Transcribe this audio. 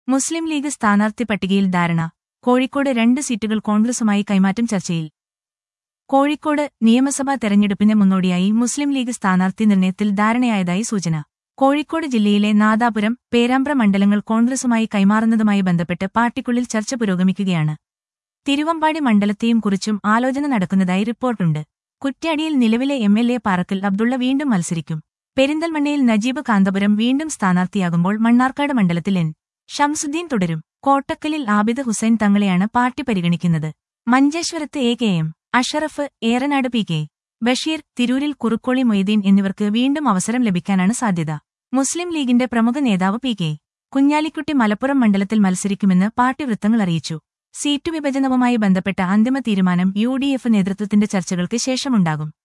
മുസ്ലിം league സ്ഥാനാർത്ഥി പട്ടികയിൽ ധാരണ കോഴിക്കോട് രണ്ട് സീറ്റുകൾ കോൺഗ്രസുമായി കൈമാറ്റം ചർച്ചയിൽ കോഴിക്കോട് നിയമസഭാ തെരഞ്ഞെടുപ്പിന് മുന്നോടിയായി മുസ്ലിം ലീഗ് സ്ഥാനാർത്ഥി നിർണയത്തിൽ ധാരണയായതായി സൂചന കോഴിക്കോട് ജില്ലയിലെ നാദാപുരം പേരാമ്പ്ര മണ്ഡലങ്ങൾ കോൺഗ്രസുമായി കൈമാറുന്നതുമായി ബന്ധപ്പെട്ട് പാർട്ടിക്കുള്ളിൽ ചർച്ച പുരോഗമിക്കുകയാണ് തിരുവമ്പാടി മണ്ഡലത്തെയും കുറിച്ചും ആലോചന നടക്കുന്നതായി റിപ്പോർട്ടുണ്ട് കുറ്റ്യാടിയിൽ നിലവിലെ M L A Parakkal Abdulla വീണ്ടും മത്സരിക്കും പെരിന്തൽമണ്ണയിൽ നജീബ് കാന്തപുരം വീണ്ടും സ്ഥാനാർത്ഥിയാകുമ്പോൾ മണ്ണാർക്കാട് മണ്ഡലത്തിൽ എൻ ഷംസുദ്ദീൻ തുടരും കോട്ടക്കലിൽ ആബിദ് ഹുസൈൻ തങ്ങളെയാണ് പാർട്ടി പരിഗണിക്കുന്നത് മഞ്ചേശ്വരത്ത് A K M Ashraf Eranad P K Basheer തിരൂരിൽ കുറുക്കോളി മൊയ്തീൻ എന്നിവർക്ക് വീണ്ടും അവസരം ലഭിക്കാനാണ് സാധ്യത മുസ്ലിം ലീഗിന്റെ പ്രമുഖ നേതാവ് പി കെ കുഞ്ഞാലിക്കുട്ടി മലപ്പുറം മണ്ഡലത്തിൽ മത്സരിക്കുമെന്ന് പാർട്ടി വൃത്തങ്ങൾ അറിയിച്ചു സീറ്റു വിഭജനവുമായി ബന്ധപ്പെട്ട അന്തിമ തീരുമാനം യു ഡി എഫ് നേതൃത്വത്തിന്റെ ചർച്ചകൾക്ക് ശേഷമുണ്ടാകും